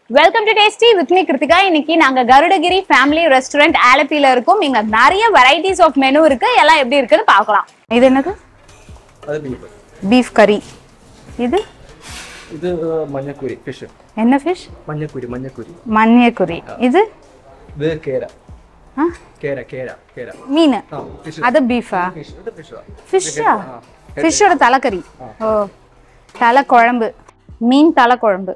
Welcome to tasty with me Kiruthika இன்னைக்கு நாங்க கருடகிரி family restaurant ஆலப்பில இருக்கோம் இங்க நிறைய வெரைட்டிஸ் ஆஃப் மெனு இருக்கு எல்லாம் எப்படி இருக்குன்னு பார்க்கலாம் இது என்னது அது பீஃப் பீஃப் கறி இது இது மஞ்சக்குரி ஃபிஷ் என்ன ஃபிஷ் மஞ்சக்குரி மஞ்சக்குரி மண்ணியக்குறி இது இது கேரா ஆ? கேரா கேரா கேரா மீன் ஆ ஃபிஷ் அது பீஃபா ஃபிஷ் இது ஃபிஷ் ஃபிஷ்ஷா ஃபிஷ்ஷோட தலைக்கறி ஓ தலை குழம்பு மீன் தலை குழம்பு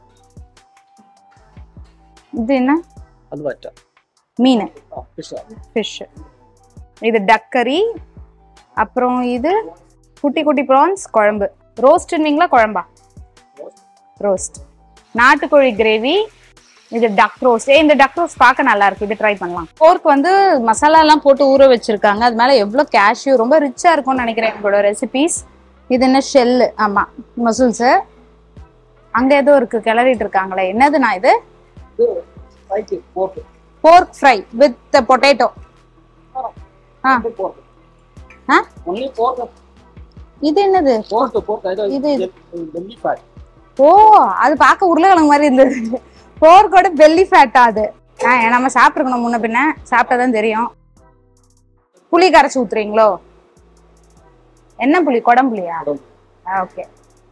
இது என்ன அது வச்சா மீன் ஆ ஃபிஷ் ஃபிஷ் இது டக்கரி அப்புறம் இது குட்டி குட்டி ப்ரான்ஸ் குழம்பு ரோஸ்ட்னுவீங்களா குழம்பா ரோஸ்ட் நாட்டுக்கோழி கிரேவி இது டக் ரோஸ்ட் ஏ இந்த டக் ரோஸ்ட் பார்க்க நல்லா இருக்கு இது ட்ரை பண்ணலாம் போர்க் வந்து மசாலா எல்லாம் போட்டு ஊற வச்சிருக்காங்க அது மேல எவ்வளோ கேஷ்யூ ரொம்ப ரிச்சா இருக்கும்னு நினைக்கிறேன் எங்களோட ரெசிபீஸ் இது என்ன ஷெல்லு ஆமா மசூல்ஸ் அங்க ஏதோ இருக்கு கிளறிட்டு இருக்காங்களே என்னதுண்ணா இது இது ஃபைக்கு போர்க் போர்க் ஃப்ரை வித் பொட்டேட்டோ ஆ போர்க் ஆ ஒன்லி போர்க் இது என்னது போர்க் போர்க் இது இது- பெல்லி ஃபேட் ஓ அது பார்க்க உருளைக்கிழங்கு மாதிரி இருந்தது போர்க்கோட பெல்லி ஃபேட்டா அது ஆ நம்ம சாப்பிட்டுருக்கணும் முன்ன பின்ன சாப்பிட்டா தெரியும் புளி கரைச்சி ஊத்துறீங்களோ என்ன புளி குடம்புளியா ஓகே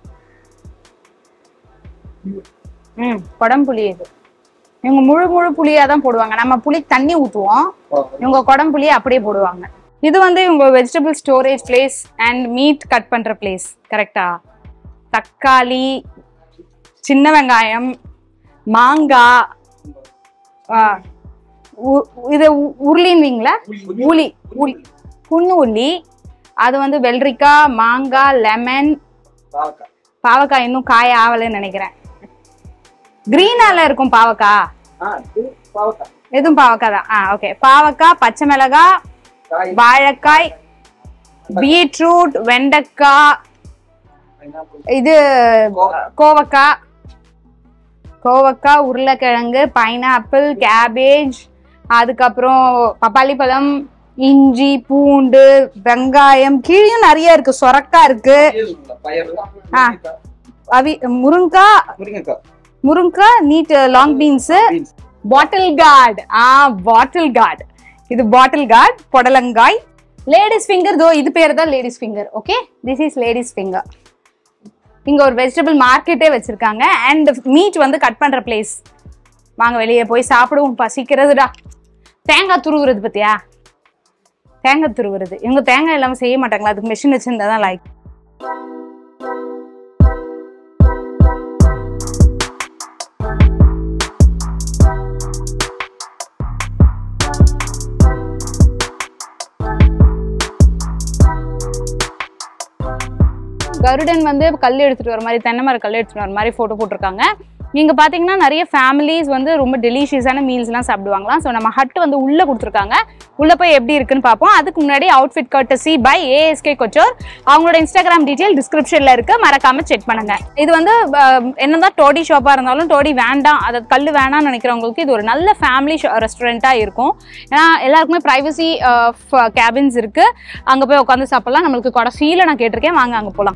ம் குடம்புளி இது இவங்க முழு முழு புளியா தான் போடுவாங்க நம்ம புளி தண்ணி ஊத்துவோம் இவங்க குடம்புளியை அப்படியே போடுவாங்க இது வந்து இவங்க vegetable storage place and meat cut பண்ற பிளேஸ் கரெக்டா தக்காளி சின்ன வெங்காயம் மாங்காய் ஆ, உ- இது உ- உருளின்வீங்களா உளி உளி குண்ணு உள்ளி அது வந்து வெள்ளரிக்காய் மாங்காய் லெமன் பாக்கா பாவக்காய் இன்னும் காய ஆகலைன்னு நினைக்கிறேன் கிரீனால இருக்கும் பாவக்காய் ஆ இது பாவக்கா எதுவும் பாவக்காய் தான் ஆ ஓகே பாவக்காய் பச்சை மிளகாய் காய் வாழைக்காய் பீட்ரூட் வெண்டைக்காய் பைனாப்பிள் இது கோவக்காய் கோவக்காய் உருளைக்கிழங்கு பைனாப்பிள் கேபேஜ் அதுக்கப்புறம் பப்பாளி பழம் இஞ்சி பூண்டு வெங்காயம் கீழயும் நிறைய இருக்கு சொரக்காய் இருக்கு பயறு ஆ. அவி முருங்காய் முருங்கக்காய் முருங்காய் நீட் long beans beans bottle gourd ஆ பாட்டில் கார்டு இது பாட்டில் கார்டு புடலங்காய் லேடிஸ் ஃபிங்கர் தோ இது பேர் தான் ladies finger okay this is ladies finger இங்க ஒரு வெஜிடபிள் மார்க்கெட்டே வச்சிருக்காங்க அண்ட் மீட் வந்து கட் பண்ற பிளேஸ் வாங்க வெளியே போய் சாப்பிடுவோம் பசிக்கிறதுடா தேங்காய் துருவுறது பத்தியா தேங்காய் துருவுறது இவங்க தேங்காய் இல்லாம செய்ய மாட்டாங்களா அதுக்கு மிஷின் வச்சிருந்தா தான் லைக் கருடன் வந்து கல் எடுத்துட்டு வர மாதிரி தென்னை மர கல் எடுத்துட்டு வர மாதிரி ஃபோட்டோ போட்டிருக்காங்க இங்க பாத்தீங்கன்னா நிறைய ஃபேமிலிஸ் வந்து ரொம்ப டெலிஷியஸான மீல்ஸ்லாம் சாப்பிடுவாங்களாம் ஸோ நம்ம ஹட் வந்து உள்ள கொடுத்துருக்காங்க உள்ள போய் எப்படி இருக்குன்னு பார்ப்போம் அதுக்கு முன்னாடி அவுட்ஃபிட் கர்டசி பை ஏஎஸ்கே கொச்சோர் அவங்களோட இன்ஸ்டாகிராம் டீட்டெயில் டிஸ்கிரிப்ஷன்ல இருக்கு மறக்காம செக் பண்ணுங்க இது வந்து அஹ், என்னதான் டோடி ஷாப்பா இருந்தாலும் டோடி வேண்டாம் அது கல் வேணாம்னு நினைக்கிறவங்களுக்கு இது ஒரு நல்ல ஃபேமிலி ரெஸ்டாரண்ட்டா இருக்கும் ஏன்னா எல்லாருக்குமே ப்ரைவசி கேபின்ஸ் இருக்கு அங்க போய் உட்காந்து சாப்பிடலாம் நம்மளுக்கு கடைசியில நான் கேட்டிருக்கேன் வாங்க அங்க போலாம்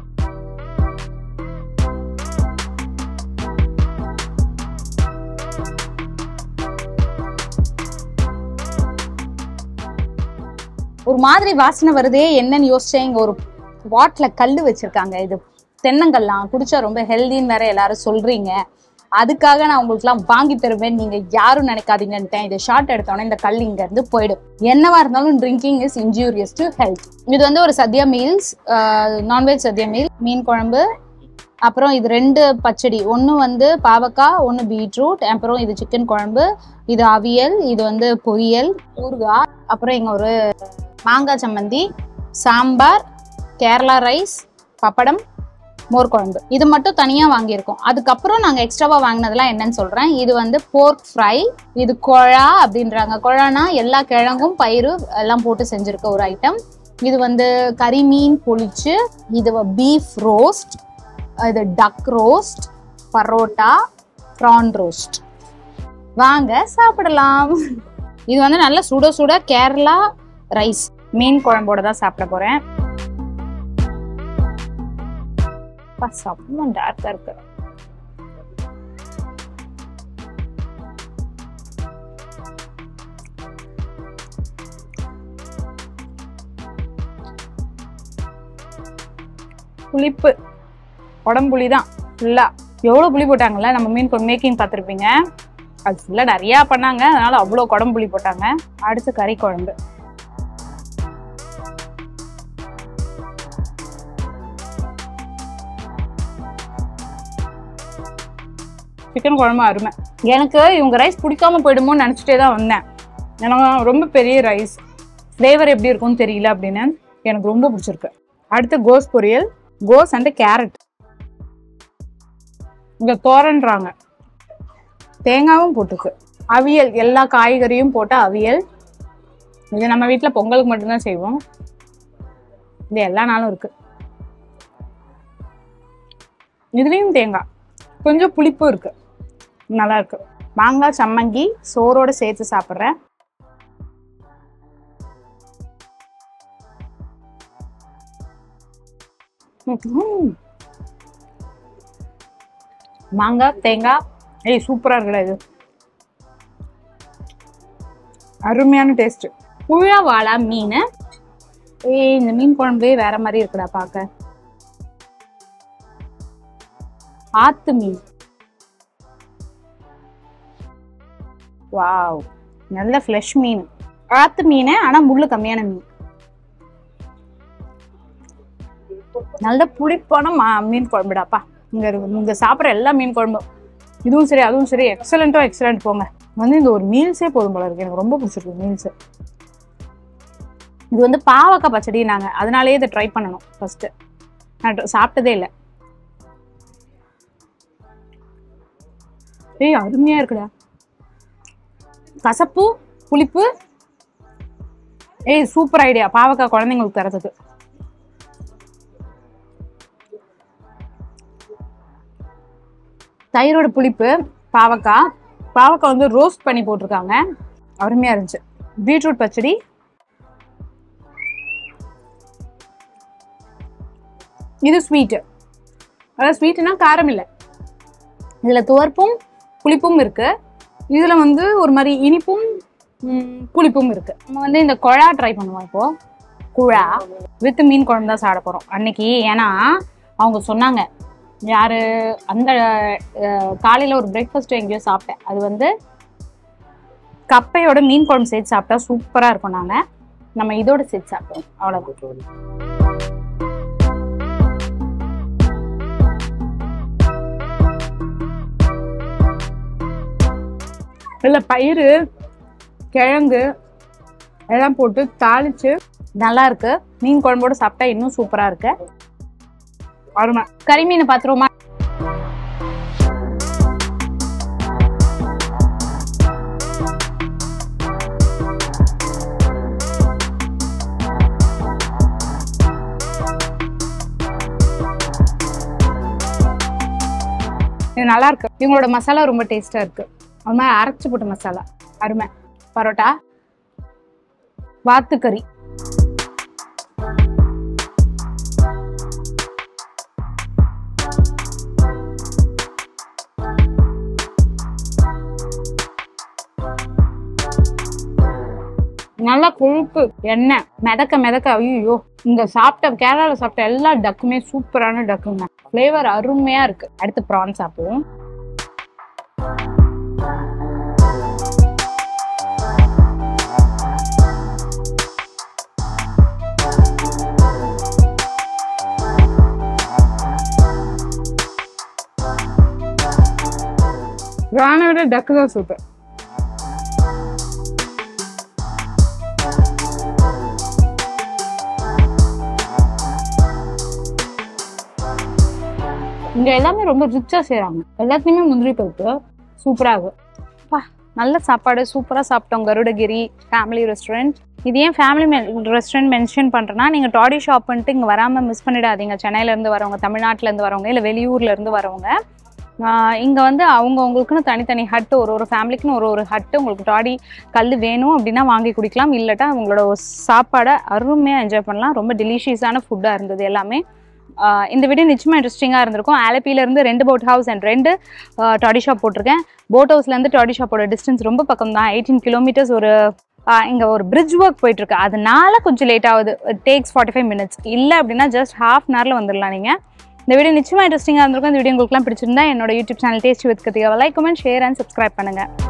ஒரு மாதிரி வாசனை வருதே என்னன்னு யோசிச்சேன் இங்க ஒரு வாட்ல கல்லு வச்சிருக்காங்க இது தென்னங்கல்லாம் குடிச்சா ரொம்ப ஹெல்தின்னு வேற எல்லாரும் சொல்றீங்க அதுக்காக நான் உங்களுக்குலாம் வாங்கி தருவேன் நீங்க யாரும் நினைக்காதீங்கன்ட்டேன் இது ஷார்ட் எடுத்தோன்னே இந்த கல் இங்க இருந்து போயிடும் என்னவா இருந்தாலும் drinking is injurious to health இது வந்து ஒரு sadhya meals non veg sadhya meal மீன் குழம்பு அப்புறம் இது ரெண்டு பச்சடி ஒன்று வந்து பாவக்காய் ஒன்று பீட்ரூட் அப்புறம் இது சிக்கன் குழம்பு இது அவியல் இது வந்து பொரியல் ஊறுகாய் அப்புறம் இங்கே ஒரு மாங்காய் சம்மந்தி சாம்பார் கேரளா ரைஸ் பப்படம் மோர் குழம்பு இது மட்டும் தனியாக வாங்கியிருக்கோம் அதுக்கப்புறம் நாங்கள் எக்ஸ்ட்ராவாக வாங்கினதெல்லாம் என்னன்னு சொல்கிறேன் இது வந்து போர்க் ஃப்ரை இது குழா அப்படின்றாங்க குழானா எல்லா கிழங்கும் பயிறு எல்லாம் போட்டு செஞ்சுருக்க ஒரு ஐட்டம் இது வந்து கறி மீன் பொளிச்சு இது பீஃப் ரோஸ்ட் இது duck roast parotta prawn roast வாங்க சாப்பிடலாம் இது வந்து நல்ல சுட சுட கேரளா ரைஸ் மீன் குழம்போட தான் சாப்பிட போறேன் அப்பா, செம்ம டார்க்கா இருக்கு புளிப்பு உடம்புளி தான் ஃபுல்லாக எவ்வளோ புளி போட்டாங்கல்ல நம்ம மீன் குழம்பு மேக்கிங் பார்த்துருப்பீங்க அது ஃபுல்லாக நிறையா பண்ணாங்க அதனால அவ்வளோ குடம்புளி போட்டாங்க அடுத்து கறி குழம்பு சிக்கன் குழம்பு அருமை எனக்கு இவங்க ரைஸ் பிடிக்காம போயிடுமோன்னு நினச்சிட்டே தான் வந்தேன் எனக்கு ரொம்ப பெரிய ரைஸ் ஃப்ளேவர் எப்படி இருக்கும்னு தெரியல அப்படின்னு எனக்கு ரொம்ப பிடிச்சிருக்கு அடுத்து கோஸ் பொரியல் கோஸ் அண்ட் கேரட் இங்க தோரன்றாங்க தேங்காவும் போட்டுக்கு அவியல் எல்லா காய்கறியும் போட்ட அவியல் இது நம்ம வீட்டில் பொங்கலுக்கு மட்டும்தான் செய்வோம் இது எல்லா நாளும் இருக்கு இதுலேயும் தேங்காய் கொஞ்சம் புளிப்பும் இருக்கு நல்லா இருக்கு மாங்காய் சம்மங்கி சோறோட சேர்த்து சாப்பிட்றேன் ம்ம். மாங்காய் தேங்காய் ஏய் சூப்பரா இருக்குல்ல இது அருமையான டேஸ்ட் புழா வாழா மீன் ஏய் இந்த மீன் குழம்பே வேற மாதிரி இருக்குடா பார்க்க ஆத்து மீன் வாவ் நல்ல ஃப்ளஷ் மீன் ஆத்து மீன் ஆனா முள்ளு கம்மியான மீன் நல்ல புளிப்பான மா மீன் குழம்புடாப்பா இங்க இருக்கு இங்க சாப்பிட்ற எல்லா மீன் குழம்பும் இதுவும் சரி அதுவும் சரி எக்ஸலண்ட்டோ எக்ஸலண்ட் போங்க வந்து இந்த ஒரு மீல்ஸே போதும் போல இருக்கு எனக்கு ரொம்ப பிடிச்சிருக்கு மீல்ஸ் இது வந்து பாவக்காய் பச்சடி நாங்க அதனாலேயே இதை ட்ரை பண்ணணும் ஃபர்ஸ்ட் நான் tr- சாப்பிட்டதே இல்லை ஏய் அருமையா இருக்குடா கசப்பு புளிப்பு ஏய் சூப்பர் ஐடியா பாவக்காய் குழந்தைங்களுக்கு தரதுக்கு தயிரோட புளிப்பு பாவக்காய் பாவக்காய் வந்து ரோஸ்ட் பண்ணி போட்டிருக்காங்க அருமையா இருந்துச்சு பீட்ரூட் பச்சடி இது ஸ்வீட்டு அதாவது ஸ்வீட்டுனா காரம் இல்லை இதில் துவர்ப்பும் புளிப்பும் இருக்கு இதில் வந்து ஒரு மாதிரி இனிப்பும் ம், புளிப்பும் இருக்கு நம்ம வந்து இந்த குழா ட்ரை பண்ணுவோம் இப்போ குழா வித் மீன் குழம்பு தான் சாப்பிட போகிறோம் அன்னைக்கு ஏன்னா அவங்க சொன்னாங்க யாரு அந்த காலையில் ஒரு பிரேக்ஃபாஸ்ட் எங்கேயோ சாப்பிட்டேன் அது வந்து கப்பையோட மீன் குழம்பு சேர்த்து சாப்பிட்டா சூப்பராக இருக்கும் நாங்கள் நம்ம இதோட சேர்த்து சாப்பிட்டோம் அவ்வளோதான் இல்லை பயிறு கிழங்கு எல்லாம் போட்டு தாளிச்சு நல்லா இருக்கு மீன் குழம்போட சாப்பிட்டா இன்னும் சூப்பரா இருக்கு அருமை கறி மீன் பாத்துருவோமா இது நல்லா இருக்கு இவங்களோட மசாலா ரொம்ப டேஸ்டா இருக்கு அது மாதிரி அரைச்சு போட்ட மசாலா அருமை பரோட்டா வாத்துக்கறி நல்லா கொழுப்பு எண்ணெய் மிதக்க மிதக்க ஐயோ இங்க சாப்பிட்ட கேரளால சாப்பிட்ட எல்லா டக்குமே சூப்பரான டக்குங்க ஃப்ளேவர் அருமையா இருக்கு அடுத்து ப்ரான் சாப்பிடுவோம் ப்ரானை விட டக்கு தான் சூப்பர் இங்க எல்லாமே ரொம்ப ரிச்சா செய்றாங்க எல்லாத்துலயுமே முந்திரி பருப்பு சூப்பரா இருக்கும் அப்பா, நல்ல சாப்பாடு சூப்பரா சாப்பிட்டோம் கருடகிரி ஃபேமிலி ரெஸ்டாரண்ட் இது ஏன் ஃபேமிலி ரெஸ்டாரண்ட் மென்ஷன் பண்றேன்னா நீங்க டாடி ஷாப் பண்ணிட்டு இங்க வராம மிஸ் பண்ணிடாதீங்க சென்னையில இருந்து வரவங்க தமிழ்நாட்டுல இருந்து வரவங்க இல்ல வெளியூர்ல இருந்து வரவங்க ஆஹ் இங்க வந்து அவங்க உங்களுக்குன்னு தனித்தனி ஹட் ஒரு ஒரு ஃபேமிலிக்குன்னு ஒரு ஒரு ஹட்டு உங்களுக்கு டாடி கல் வேணும் அப்படின்னா வாங்கி குடிக்கலாம் இல்லட்டா அவங்களோட சாப்பாடை அருமையாக என்ஜாய் பண்ணலாம் ரொம்ப டெலிஷியஸான ஃபுட்டாக இருந்தது எல்லாமே ஆஹ் இந்த வீடியோ நிச்சயமாக இன்ட்ரெஸ்டிங்காக இருந்திருக்கும் ஆலப்பியில இருந்து ரெண்டு போட் ஹவுஸ் அண்ட் ரெண்டு டாடி ஷாப் போட்டிருக்கேன் போட் ஹவுஸ்லேருந்து டாடி ஷாப்போட டிஸ்டன்ஸ் ரொம்ப பக்கம் தான் எயிட்டீன் கிலோமீட்டர்ஸ் ஒரு இங்கே ஒரு பிரிட்ஜ் ஒர்க் போயிட்டுருக்கு அதனால கொஞ்சம் லேட் ஆகுது டேக்ஸ் ஃபார்ட்டி ஃபைவ் மினிட்ஸ் இல்லை அப்படின்னா ஜஸ்ட் ஹாஃப் அன் ஹவரில் வந்துடலாம் நீங்கள் இந்த வீடியோ நிச்சயமாக இன்ட்ரெஸ்டிங்காக இருந்திருக்கும் இந்த வீடியோ உங்களுக்குலாம் பிடிச்சிருந்தா என்னோட யூடியூப் சேனல் டேஸ்ட் வித் கத்திகாவை like comment share and subscribe பண்ணுங்கள்